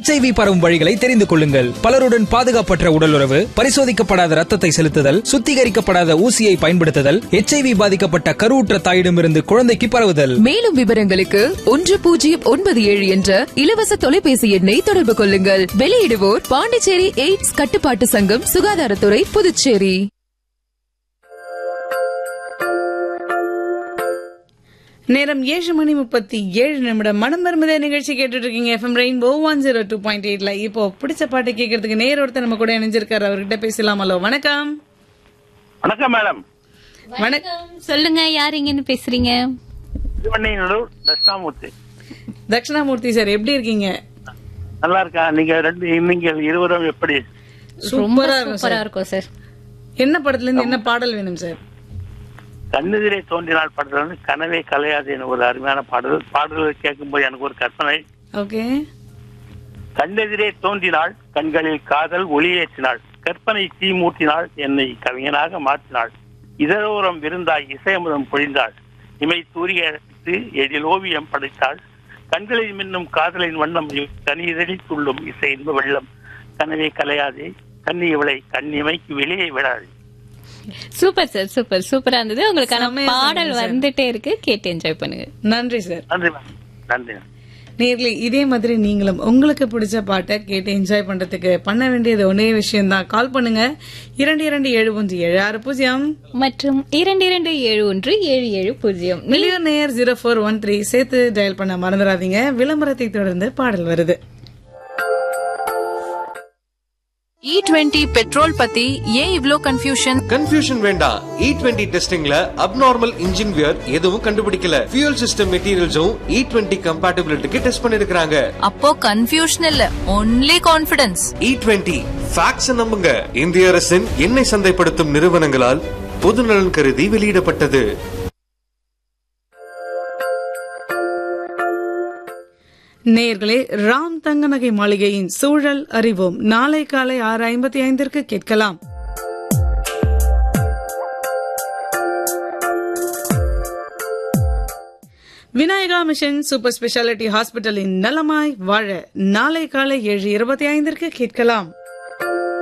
HIV பரவும் வழிகளை தெரிந்து கொள்ளுங்கள் பலருடன் பாதுகாப்பற்ற உடலுறவு பரிசோதிக்கப்படாத ரத்தத்தை செலுத்துதல் சுத்திகரிக்கப்படாத ஊசியை பயன்படுத்துதல் எச்ஐவி பாதிக்கப்பட்ட கருவுற்ற தாயிடமிருந்து குழந்தைக்கு பரவுதல் மேலும் விவரங்களுக்கு ஒன்று பூஜ்ஜியம் ஒன்பது ஏழு என்ற இலவச தொலைபேசி எண்ணை தொடர்பு கொள்ளுங்கள் வெளியிடுவோர் பாண்டிச்சேரி எய்ட்ஸ் கட்டுப்பாட்டு சங்கம் சுகாதாரத்துறை புதுச்சேரி நேரம் ஏழு மணி முப்பத்தி ஏழு நிமிடம் மனம் மருமதே நிகழ்ச்சி கேட்டுட்டு இருக்கீங்க FM Rainbow one zero two point எயிட்ல இப்போ பிடிச்ச பாட்டு கேட்கறதுக்கு நேர் ஒருத்தர் நம்ம கூட இணைஞ்சிருக்காரு அவர்கிட்ட பேசலாம் ஹலோ வணக்கம் வணக்கம் மேடம் வணக்கம் சொல்லுங்க யார் இங்கன்னு பேசுறீங்க திருவண்ணையனூர் தட்சிணாமூர்த்தி தட்சிணாமூர்த்தி சார் எப்படி இருக்கீங்க நல்லா இருக்கா நீங்க ரெண்டு நீங்கள் இருவரும் எப்படி ரொம்ப சூப்பரா இருக்கும் சூப்பரா சார் இருக்கும் சார் என்ன படத்துல இருந்து என்ன பாடல் வேணும் சார் கண்ணெதிரே தோன்றினால் படத்துல வந்து கனவே கலையாதுன்னு ஒரு அருமையான பாடல் பாடல்கள் கேட்கும்போது எனக்கு ஒரு கற்பனை ஓகே கண்ணெதிரே தோன்றினாள் கண்களில் காதல் ஒளியேற்றினாள் கற்பனை தீ மூட்டினாள் என்னை கவிஞனாக மாற்றினாள் இதரோரம் விருந்தாய் இசையமுதம் பொழிந்தாள் இமை தூரிய எடுத்து எழில் ஓவியம் படைத்தாள் கண்களில் மின்னும் காதலின் வண்ணம் கனிதழில் துள்ளும் இசை இன்ப வெள்ளம் கனவே கலையாதே கண்ணி இவளை கண்ணிமைக்கு வெளியே விடாது சூப்பர் சார் சூப்பர் சூப்பரா இருந்தது உங்களுக்கான செம்மையா பாடல் சொன்னீங்க சார். வந்துட்டே இருக்கு கேட்டு என்ஜாய் பண்ணுங்க நன்றி சார் நன்றி மேம் நன்றி மேம் நேர்ல இதே மாதிரி நீங்களும் உங்களுக்கு பிடிச்ச பாட்டை கேட்டு என்ஜாய் பண்றதுக்கு பண்ண வேண்டியது ஒரே விஷயம் தான் கால் பண்ணுங்க இரண்டு இரண்டு ஏழு ஒன்று ஏழு ஆறு பூஜ்ஜியம் மற்றும் இரண்டு இரண்டு ஏழு ஒன்று ஏழு ஏழு பூஜ்ஜியம் மில்லியன் நேயர் ஜீரோ ஃபோர் ஒன் த்ரீ சேர்த்து டயல் பண்ண மறந்துடாதீங்க விளம்பரத்தை தொடர்ந்து பாடல் வருது இ டுவெண்ட்டி பெட்ரோல் பத்தி ஏன் இவ்ளோ கன்ஃபியூஷன் கன்ஃபியூஷன் வேண்டாம் இ டுவெண்ட்டி டெஸ்டிங்ல அப்நார்மல் இன்ஜின் வியர் எதுவும் கண்டுபிடிக்கல ஃபியூல் சிஸ்டம் மெட்டீரியல்ஸும் இ டுவெண்ட்டி கம்பேட்டபிலிட்டிக்கு டெஸ்ட் பண்ணிருக்காங்க அப்போ கன்ஃபியூஷன் இல்ல only confidence E twenty facts நம்புங்க இந்திய அரசின் எண்ணெய் சந்தைப்படுத்தும் நிறுவனங்களால் பொதுநலன் கருதி வெளியிடப்பட்டது நேயர்களே ராம் தங்கநகை மாளிகையின் சூழல் அறிவோம் நாளை காலை ஆறு ஐம்பத்தி ஐந்திற்கு கேட்கலாம் விநாயகா மிஷன் சூப்பர் ஸ்பெஷாலிட்டி ஹாஸ்பிட்டலின் நலமாய் வாழ நாளை காலை ஏழு இருபத்தி ஐந்திற்கு கேட்கலாம்